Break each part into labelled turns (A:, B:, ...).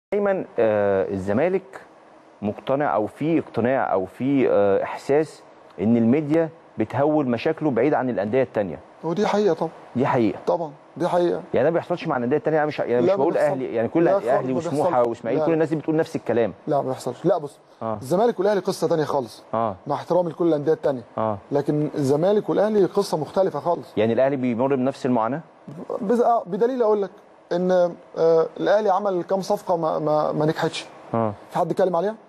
A: دايما آه، الزمالك مقتنع او في اقتناع او في آه، احساس ان الميديا بتهول مشاكله بعيد عن الانديه الثانيه
B: ودي حقيقه طبعا
A: دي حقيقه
B: طبعا دي حقيقه
A: يعني ده ما بيحصلش مع الانديه الثانيه انا مش يعني مش
B: لا، ما
A: بقول
B: بيحصل.
A: اهلي يعني كل
B: لا خالص،
A: اهلي
B: ما
A: وسموحه
B: بيحصلش.
A: واسماعيلي
B: لا.
A: كل الناس دي بتقول نفس الكلام
B: لا ما بيحصلش لا بص
A: آه.
B: الزمالك والاهلي قصه ثانيه خالص
A: اه
B: مع احترامي لكل الانديه الثانيه
A: اه
B: لكن الزمالك والاهلي قصه مختلفه خالص
A: يعني الاهلي بيمر بنفس المعاناه
B: بز- آه، بدليل اقول لك ان آه، الاهلي عمل كام صفقه ما ما, ما نجحتش
A: اه
B: في حد اتكلم عليها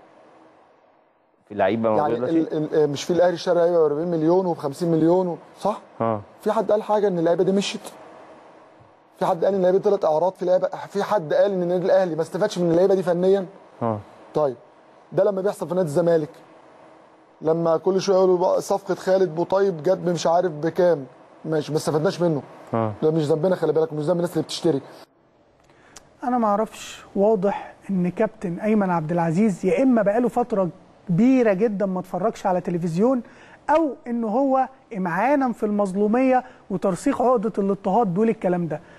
A: في لعيبه
B: يعني
A: موجوده دلوقتي
B: ال ال مش في الاهلي اشترى لعيبه ب 40 مليون وب 50 مليون و- صح
A: اه
B: في حد قال حاجه ان اللعيبه دي مشيت في حد قال ان اللعيبه دي طلعت اعراض في لعيبه في حد قال ان النادي الاهلي ما استفادش من اللعيبه دي فنيا
A: اه
B: طيب ده لما بيحصل في نادي الزمالك لما كل شويه يقولوا بقى صفقه خالد بوطيب جت مش عارف بكام ماشي ما استفدناش منه
A: اه
B: ده مش ذنبنا خلي بالك مش ذنب الناس اللي بتشتري
C: انا ما اعرفش واضح ان كابتن ايمن عبد العزيز يا اما بقاله فتره كبيره جدا ما اتفرجش على تلفزيون او ان هو امعانا في المظلوميه وترسيخ عقده الاضطهاد بيقول الكلام ده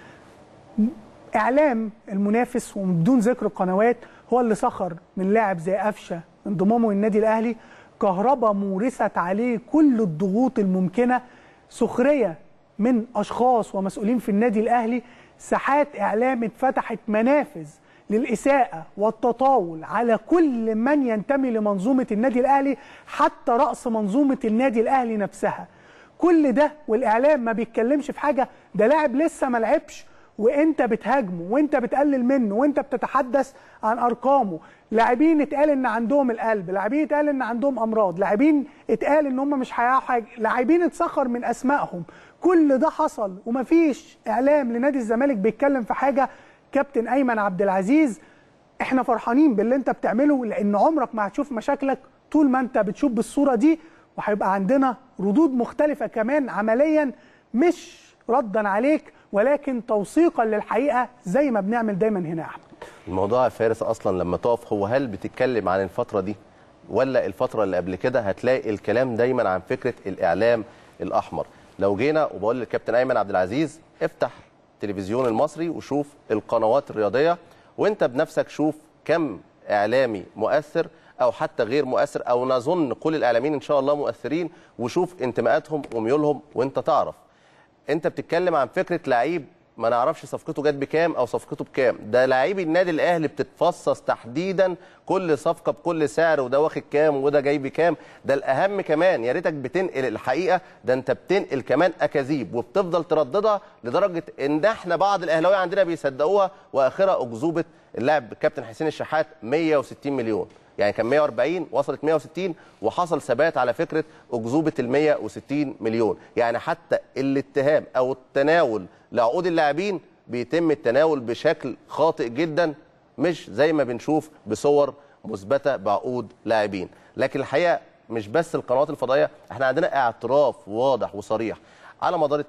C: اعلام المنافس وبدون ذكر القنوات هو اللي سخر من لاعب زي قفشه انضمامه للنادي الاهلي كهربا مورست عليه كل الضغوط الممكنه سخريه من اشخاص ومسؤولين في النادي الاهلي ساحات اعلام اتفتحت منافذ للاساءه والتطاول على كل من ينتمي لمنظومه النادي الاهلي حتى راس منظومه النادي الاهلي نفسها كل ده والاعلام ما بيتكلمش في حاجه ده لاعب لسه ما لعبش وانت بتهاجمه وانت بتقلل منه وانت بتتحدث عن ارقامه لاعبين اتقال ان عندهم القلب لاعبين اتقال ان عندهم امراض لاعبين اتقال ان هم مش هيحققوا حاجه لاعبين اتسخر من اسمائهم كل ده حصل ومفيش اعلام لنادي الزمالك بيتكلم في حاجه كابتن ايمن عبد العزيز احنا فرحانين باللي انت بتعمله لان عمرك ما هتشوف مشاكلك طول ما انت بتشوف بالصوره دي وهيبقى عندنا ردود مختلفه كمان عمليا مش ردا عليك ولكن توثيقا للحقيقه زي ما بنعمل دايما هنا يا احمد
D: الموضوع يا فارس اصلا لما تقف هو هل بتتكلم عن الفتره دي ولا الفتره اللي قبل كده هتلاقي الكلام دايما عن فكره الاعلام الاحمر لو جينا وبقول للكابتن ايمن عبد العزيز افتح التلفزيون المصري وشوف القنوات الرياضيه وانت بنفسك شوف كم اعلامي مؤثر او حتى غير مؤثر او نظن كل الاعلاميين ان شاء الله مؤثرين وشوف انتماءاتهم وميولهم وانت تعرف انت بتتكلم عن فكره لعيب ما نعرفش صفقته جت بكام او صفقته بكام ده لعيب النادي الاهلي بتتفصص تحديدا كل صفقه بكل سعر وده واخد كام وده جاي بكام ده الاهم كمان يا ريتك بتنقل الحقيقه ده انت بتنقل كمان اكاذيب وبتفضل ترددها لدرجه ان احنا بعض الاهلاويه عندنا بيصدقوها واخرها اكذوبه اللاعب الكابتن حسين الشحات 160 مليون يعني كان 140 وصلت 160 وحصل ثبات على فكره اكذوبه ال 160 مليون يعني حتى الاتهام او التناول لعقود اللاعبين بيتم التناول بشكل خاطئ جدا مش زي ما بنشوف بصور مثبته بعقود لاعبين لكن الحقيقه مش بس القنوات الفضائيه احنا عندنا اعتراف واضح وصريح على مدار